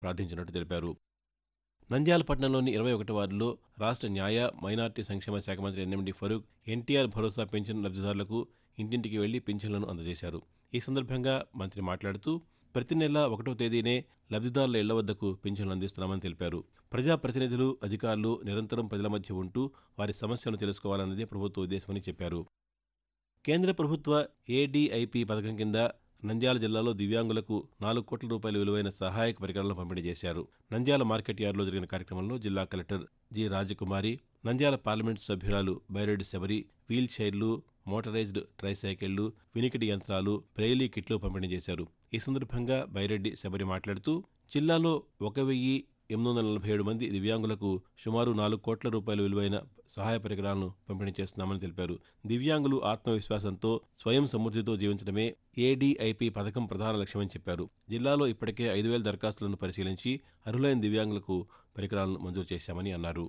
ప్రార్థించినట్టు తెలిపారు నంద్యాల పట్టణంలోని ఇరవై ఒకటి వార్డులో రాష్ట్ర న్యాయ మైనార్టీ సంక్షేమ శాఖ మంత్రి ఎన్ఎండి ఫరూక్ ఎన్టీఆర్ భరోసా పెన్షన్ లబ్ధిదారులకు ఇంటింటికి వెళ్లి పింఛన్లను అందజేశారు ఈ సందర్భంగా మంత్రి మాట్లాడుతూ ప్రతి నెల ఒకటో తేదీనే లబ్ధిదారుల ఇళ్ల వద్దకు పింఛన్లు అందిస్తున్నామని తెలిపారు ప్రజాప్రతినిధులు అధికారులు నిరంతరం ప్రజల మధ్య ఉంటూ వారి సమస్యలను తెలుసుకోవాలన్నదే ప్రభుత్వ ఉద్దేశమని చెప్పారు కేంద్ర ప్రభుత్వ ఏడీఐపీ పథకం కింద నంద్యాల జిల్లాలో దివ్యాంగులకు నాలుగు కోట్ల రూపాయల విలువైన సహాయక పరికరాలను పంపిణీ చేశారు నంద్యాల మార్కెట్ యార్డులో జరిగిన కార్యక్రమంలో జిల్లా collector G Rajakumari Nandyal parliament సభ్యురాలు బైరెడ్డి శబరి వీల్ చైర్లు మోటరైజ్డ్ ట్రైసైకిళ్లు వినికిడి యంత్రాలు బ్రెయిలీ కిట్లు పంపిణీ చేశారు ఈ సందర్భంగా బైరెడ్డి శబరి మాట్లాడుతూ జిల్లాలో ఒక వెయ్యి ఎనిమిది వందల నలభై ఏడు మంది దివ్యాంగులకు సుమారు నాలుగు కోట్ల రూపాయల విలువైన సహాయ పరికరాలను పంపిణీ చేస్తున్నామని తెలిపారు దివ్యాంగులు ఆత్మవిశ్వాసంతో స్వయం సమృద్ధితో జీవించడమే ఏడీఐపీ పథకం ప్రధాన లక్ష్యమని చెప్పారు జిల్లాలో ఇప్పటికే ఐదు వేల దరఖాస్తులను పరిశీలించి అర్హులైన దివ్యాంగులకు పరికరాలను మంజూరు చేశామని అన్నారు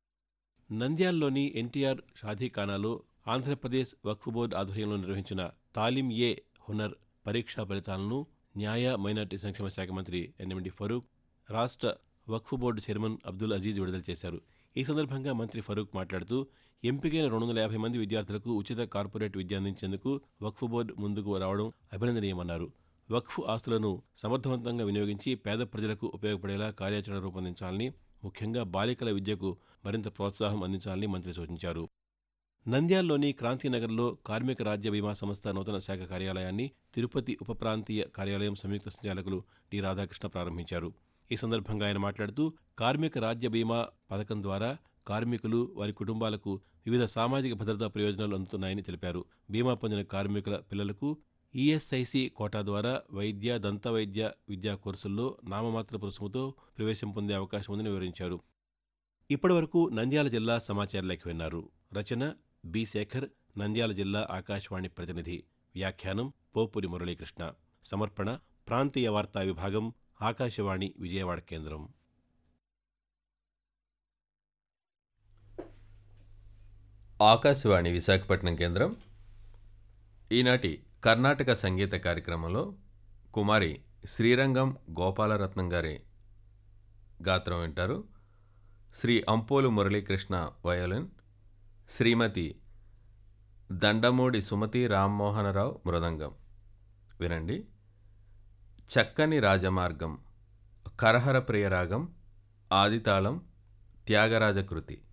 నంద్యాలలోని ఎన్టీఆర్ షాదీఖానాలో ఆంధ్రప్రదేశ్ వక్ఫ్ బోర్డు ఆధ్వర్యంలో నిర్వహించిన తాలిం ఏ హునర్ పరీక్షా ఫలితాలను న్యాయ మైనార్టీ సంక్షేమ శాఖ మంత్రి ఎన్ఎండి ఫరూక్ రాష్ట్ర వక్ఫ్ బోర్డు చైర్మన్ అబ్దుల్ అజీజ్ విడుదల చేశారు ఈ సందర్భంగా మంత్రి ఫరూక్ మాట్లాడుతూ ఎంపికైన రెండు వందల యాభై మంది విద్యార్థులకు ఉచిత కార్పొరేట్ విద్య అందించేందుకు వక్ఫ్ బోర్డు ముందుకు రావడం అభినందనీయమన్నారు వక్ఫ్ ఆస్తులను సమర్థవంతంగా వినియోగించి పేద ప్రజలకు ఉపయోగపడేలా కార్యాచరణ రూపొందించాలని ముఖ్యంగా బాలికల విద్యకు మరింత ప్రోత్సాహం అందించాలని మంత్రి సూచించారు నంద్యాలలోని క్రాంతినగర్లో కార్మిక రాజ్య బీమా సంస్థ నూతన శాఖ కార్యాలయాన్ని తిరుపతి ఉప ప్రాంతీయ కార్యాలయం సంయుక్త సంచాలకులు డి రాధాకృష్ణ ప్రారంభించారు ఈ సందర్భంగా ఆయన మాట్లాడుతూ కార్మిక రాజ్య బీమా పథకం ద్వారా కార్మికులు వారి కుటుంబాలకు వివిధ సామాజిక భద్రతా ప్రయోజనాలు అందుతున్నాయని తెలిపారు బీమా పొందిన కార్మికుల పిల్లలకు ఈఎస్ఐసి కోటా ద్వారా వైద్య దంత వైద్య విద్యా కోర్సుల్లో నామమాత్రపు రుసుముతో ప్రవేశం పొందే అవకాశం ఉందని వివరించారు ఇప్పటివరకు నంద్యాల జిల్లా సమాచార లేఖ విన్నారు రచన బి శేఖర్ నంద్యాల జిల్లా ఆకాశవాణి ప్రతినిధి వ్యాఖ్యానం పోపురి మురళీకృష్ణ సమర్పణ ప్రాంతీయ వార్తా విభాగం ఆకాశవాణి విజయవాడ కేంద్రం ఆకాశవాణి విశాఖపట్నం కేంద్రం ఈనాటి కర్ణాటక సంగీత కార్యక్రమంలో కుమారి శ్రీరంగం గోపాలరత్నం గారి గాత్రం వింటారు శ్రీ అంపోలు మురళీకృష్ణ వయోలిన్ శ్రీమతి దండమూడి సుమతి రామ్మోహనరావు మృదంగం వినండి చక్కని రాజమార్గం కరహర ప్రియరాగం ఆదితాళం త్యాగరాజ కృతి